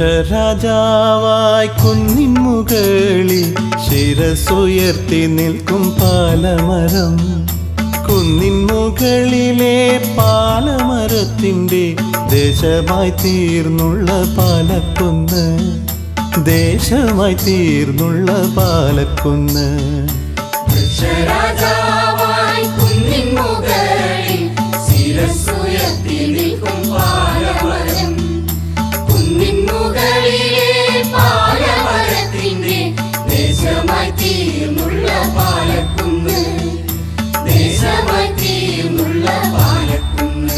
വൃക്ഷരാജാവായി കുന്നിൻ മുകളിൽ ശിരസുയർത്തി നിൽക്കും പാലമരം കുന്നിൻ മുകളിലെ പാലമരത്തിൻ്റെ ദേശമായി തീർന്നുള്ള പാലക്കുന്ന് ദേശമായി തീർന്നുള്ള പാലക്കുന്ന് വൃക്ഷരാജാവായി കുന്നിൻ മുകളിൽ ശിരസ്സുയർത്തി നിൽക്കും പാലമരം. കുന്നിൻ മുകളിലെ പാലമരത്തിന്റെ ദേശമായി തീർന്നുള്ള പാലക്കുന്ന്. ദേശമായി തീർന്നുള്ള പാലക്കുന്ന്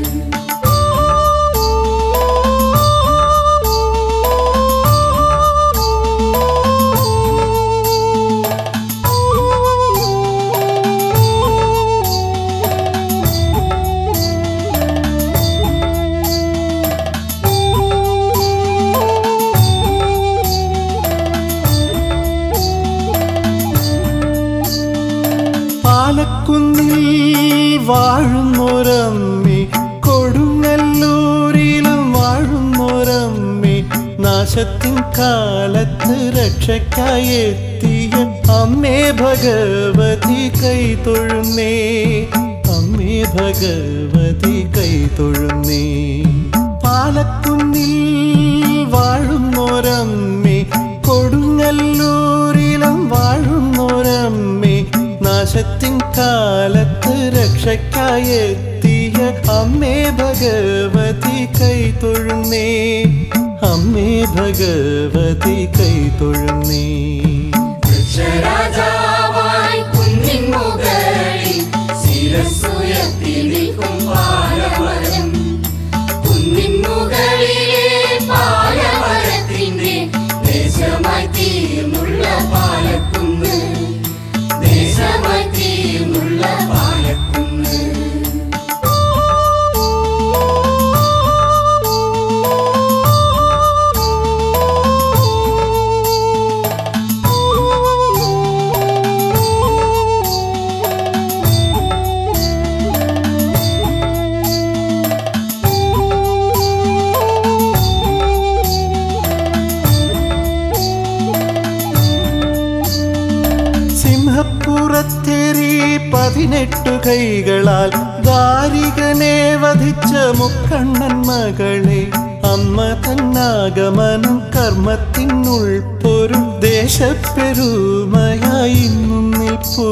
പാലക്കുന്നിൽ വാഴുന്നൊരമ്മി കൊടുങ്ങല്ലൂരിലും വാഴുന്നൊരമ്മി നാശത്തിൻ കാലത്ത് രക്ഷയ്ക്കായി എത്തിയ അമ്മേ ഭഗവതി കൈ തൊഴുന്നേ അമ്മേ ഭഗവതി കൈ തൊഴുന്നേ പാലക്കുന്നിൽ വാഴുന്നൊരമ്മി കൊടുങ്ങല്ലൂരിലും വാഴുന്നൊരമ്മി നാശത്തിൻ കാലത്ത് രക്ഷയ്ക്കായി എത്തിയ അമ്മേ ഭഗവതി കൈ തൊഴുന്നേ അമ്മേ ഭഗവതി കൈ തൊഴുന്നേ വൃക്ഷരാജാവായി കുന്നിൻ മുകളിൽ ശിരസ്സുയർത്തി നിൽക്കും പാലമരം. കുന്നിൻ മുകളിലെ പാലമരത്തിന്റെ ദേശമായി തീർന്നുള്ള പാലക്കുന്ന്. ദേശമായി തീർന്നുള്ള പാലക്കുന്ന് സിംഹപ്പുറത്തേറി പതിനെട്ടു കൈകളാൽ ദാരികനെ വധിച്ച മുക്കണ്ണൻ മകളെ അമ്മ തന്നാഗമനം കർമ്മത്തിനുൾപ്പൊരു ദേശപ്പെരുമയായി ഇന്നും നിൽപ്പൂ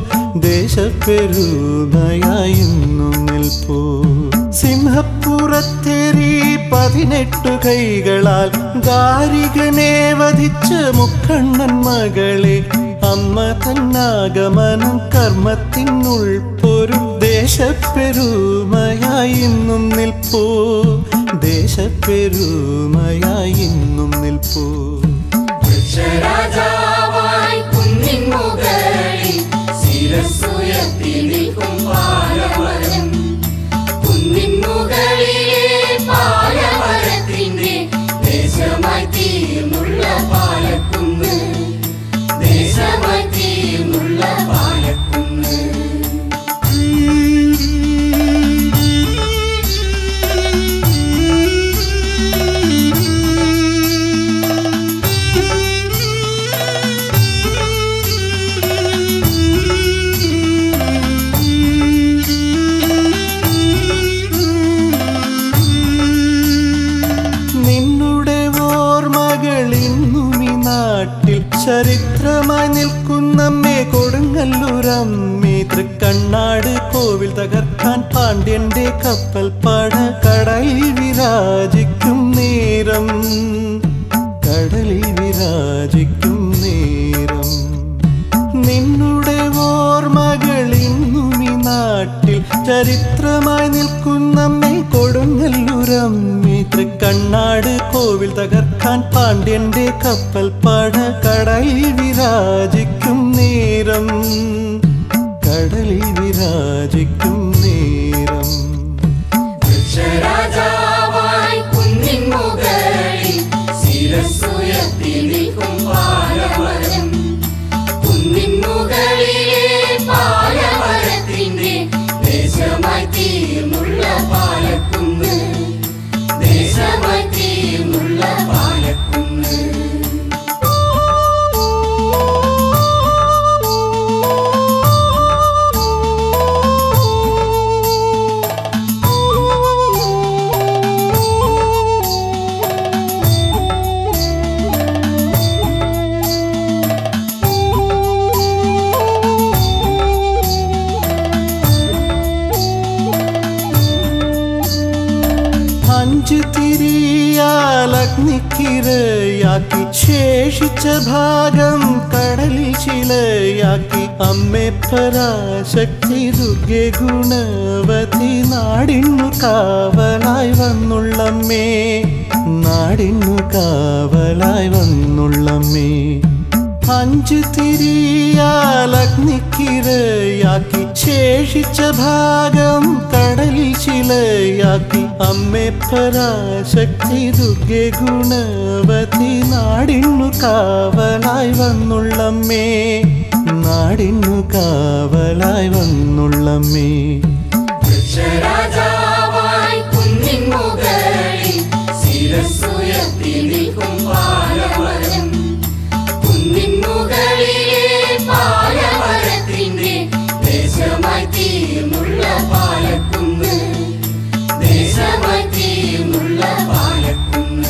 ദേശപ്പെരുമയായി ഇന്നും നിൽപ്പൂ സിംഹപ്പുറത്തേറി പതിനെട്ടു കൈകളാൽ ദാരികനെ വധിച്ച മുക്കണ്ണൻ മകളെ അമ്മ തന്നാഗമനം കർമ്മത്തിനുൾപ്പൊരു ദേശപ്പെരുമയായി ഇന്നും നിൽപ്പൂ ദേശപ്പെരുമയായി ഇന്നും നിൽപ്പൂ വൃക്ഷരാജാവായി കുന്നിൻ മുകളിൽ ശിരസ്സുയർത്തി നിൽക്കും പാലമരം. കുന്നിൻ മുകളിലെ പാലമരത്തിന്റെ ദേശമായി തീർന്നുള്ള പാലക്കുന്ന്. ദേശമായി തീർന്നുള്ള പാലക്കുന്ന് നിന്നുടെ ഓർമ്മകൾ ഇന്നും ഈ നാട്ടിൽ ചരിത്രമായി നിൽക്കുന്നമ്മേ കൊടുങ്ങല്ലൂരമ്മേ തൃക്കണ്ണാട് കോവിൽ തകർക്കാൻ പാണ്ഡ്യന്റെ കപ്പൽ പട കടലിൽ വിരാജിക്കും നേരം കടലിൽ വിരാജിക്കും നേരം നിന്നുടെ ഓർമ്മകൾ ഇന്നും ഈ നാട്ടിൽ ചരിത്രമായി നിൽക്കുന്നമ്മേ കൊടുങ്ങല്ലൂരമ്മേ തൃക്കണ്ണാട് കോവിൽ തകർക്കാൻ പാണ്ഡ്യന്റെ കപ്പൽ പട കടലിൽ വിരാജിക്കും നേരം കടലിൽ വിരാജിക്കും നേരം വൃക്ഷരാജാവായി കുന്നിൻ മുകളിൽ ശിരസ്സുയർത്തി നിൽക്കും പാലമരം. കുന്നിൻ മുകളിലെ പാലമരത്തിന്റെ ദേശമായി തീർന്നുള്ള പാലക്കുന്ന് ദേശമായി തീർന്നുള്ള അഞ്ച് തിരിയാൽ അഗ്നിക്കിരയാക്കി ശേഷിച്ച ഭാഗം കടലിൽ ശിലയാക്കി അമ്മേ പരാശക്തി ദുർഗെ ഗുണവതി നാടിന്നു കാവലായി വന്നുള്ളമ്മേ നാടിന്നു കാവലായി വന്നുള്ളമ്മേ അഞ്ച് തിരിയാൽ അഗ്നിക്കിരയാക്കി ശേഷിച്ച ഭാഗം കടലിൽ ശിലയാക്കി അമ്മേ പരാശക്തി ദുർഗെ ഗുണവതി നാടിന്നു കാവലായി വന്നുള്ളമ്മേ നാടിന്നു കാവലായി വന്നുള്ളമ്മേ വൃക്ഷരാജാവായി കുന്നിൻ മുകളിൽ ശിരസ്സുയർത്തി നിൽക്കും പാലമരം കുന്നിൻ മുകളിലെ പാലമരത്തിന്റെ ദേശമായി തീർന്നുള്ള പാലക്കുന്ന് ദേശമായി തീർന്നുള്ള പാലക്കുന്ന്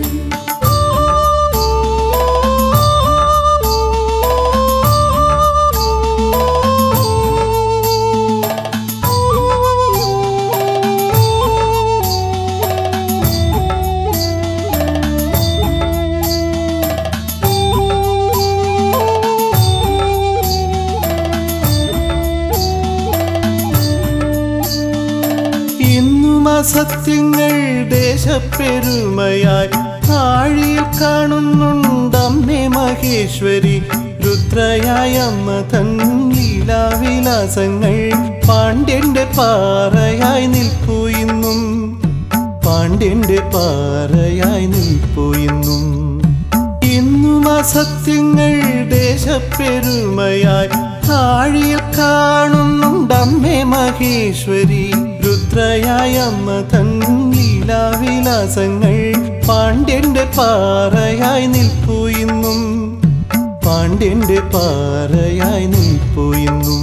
ഇന്നും അസത്യങ്ങൾ ദേശപ്പെരുമയായി ആഴിയിൽ കാണുന്നുണ്ടമ്മേ മഹേശ്വരി രുദ്രയായ അമ്മ തൻ ലീലാവിലാസങ്ങൾ പാണ്ഡ്യന്റെ പാറയായി നിൽപ്പു ഇന്നും പാണ്ഡ്യന്റെ പാറയായി നിൽപ്പു ഇന്നും ഇന്നും അസത്യങ്ങൾ ദേശപ്പെരുമയായി ആഴിയിൽ കാണുന്നുണ്ടമ്മേ മഹേശ്വരി രുദ്രയായ അമ്മ തൻ ലീലാവിലാസങ്ങൾ പാണ്ഡ്യന്റെ പാറയായി നിൽപ്പു ഇന്നും പാണ്ഡ്യന്റെ പാറയായി നിൽപ്പു ഇന്നും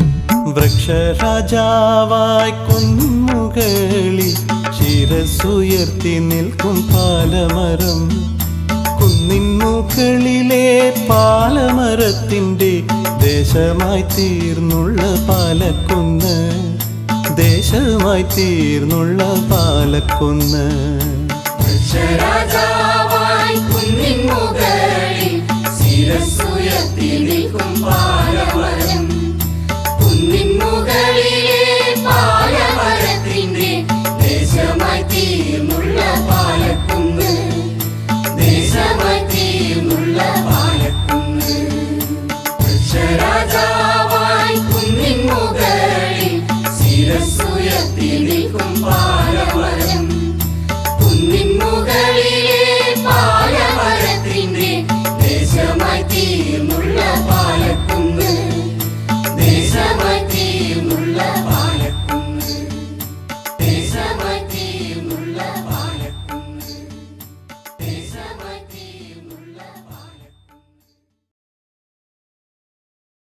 വൃക്ഷരാജാവായി കുന്നുകളിൽ ശിരസുയർത്തി നിൽക്കും പാലമരം കുന്നിൻ മുകളിലെ പാലമരത്തിൻ്റെ ദേശമായി തീർന്നുള്ള പാലക്കുന്ന് ദേശമായി തീർന്നുള്ള പാലക്കുന്ന് വൃക്ഷരാജാവായി കുന്നിൻ മുകളിൽ ശിരസ്സുയർത്തി നിൽക്കും പാല